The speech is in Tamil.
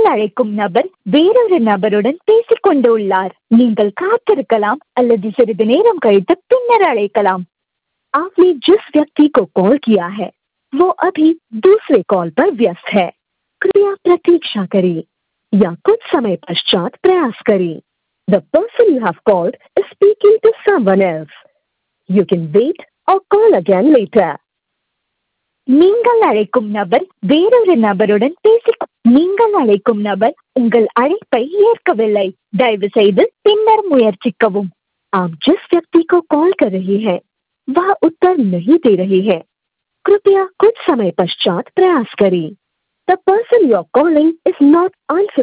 அழைக்கும் நபர் வேறொரு நபருடன் பேசிக் கொண்டு உள்ளார் நீங்கள் காத்திருக்கலாம் அல்லது சிறிது நேரம் கழித்து பின்னர் அழைக்கலாம் आपने जिस व्यक्ति को कॉल किया है वो अभी दूसरे कॉल पर व्यस्त है कृपया प्रतीक्षा करें या कुछ समय पश्चात प्रयास करें the person you have called is speaking to someone else you can wait or call again later நீங்கள் அழைக்கும் நபர் வேறொரு நபருடன் பேசி நீங்கள் அழைக்கும் நபர் உங்கள் அழைப்பை ஏற்கவில்லை தயவு செய்து பின்னர் முயற்சிக்கவும் आप जिस व्यक्ति को कॉल कर रही हैं वह उत्तर नहीं दे रही है कृपया कुछ समय पश्चात प्रयास करें the person you are calling is not answer